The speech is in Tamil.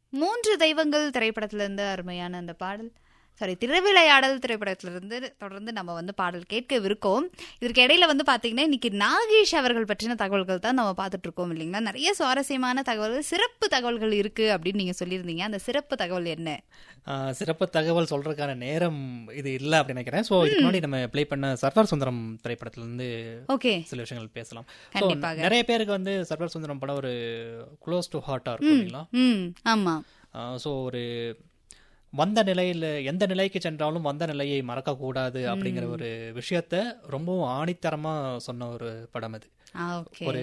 மூன்று தெய்வங்கள் திரைப்படத்திலிருந்து அருமையான அந்த பாடல் சாரி திருவிளையாடல் திரைப்படத்திலிருந்து தொடர்ந்து நம்ம வந்து பாடல் கேட்கவிருக்கோம் இதற்கு இடையில வந்து பாத்தீங்கன்னா இன்னைக்கு நாகேஷ் அவர்கள் பற்றின தகவல்கள் தான் நம்ம பார்த்துட்டு இருக்கோம் இல்லைங்களா நிறைய சுவாரஸ்யமான தகவல்கள் சிறப்பு தகவல்கள் இருக்கு அப்படின்னு நீங்க சொல்லியிருந்தீங்க அந்த சிறப்பு தகவல் என்ன ஆஹ் சிறப்பு தகவல் சொல்றதுக்கான நேரம் இது இல்லை அப்படின்னு நினைக்கிறேன் ஸோ இதுக்கு முன்னாடி நம்ம ப்ளே பண்ண சர்வர் சுந்தரம் திரைப்படத்துல இருந்து ஓகே சில விஷயங்கள் பேசலாம் ஸோ கண்டிப்பாக. நிறைய பேருக்கு வந்து சர்வர் சுந்தரம் படம் ஒரு க்ளோஸ் டு ஹார்ட்டா இருக்கும் இல்லைங்களா ம் ஆமா ஸோ ஒரு வந்த நிலையில் எந்த நிலைக்கு சென்றாலும் வந்த நிலையை மறக்கக்கூடாது அப்படிங்கிற ஒரு விஷயத்த ரொம்பவும் ஆணித்தரமா சொன்ன ஒரு படம் அது ஆ ஓகே ஒரு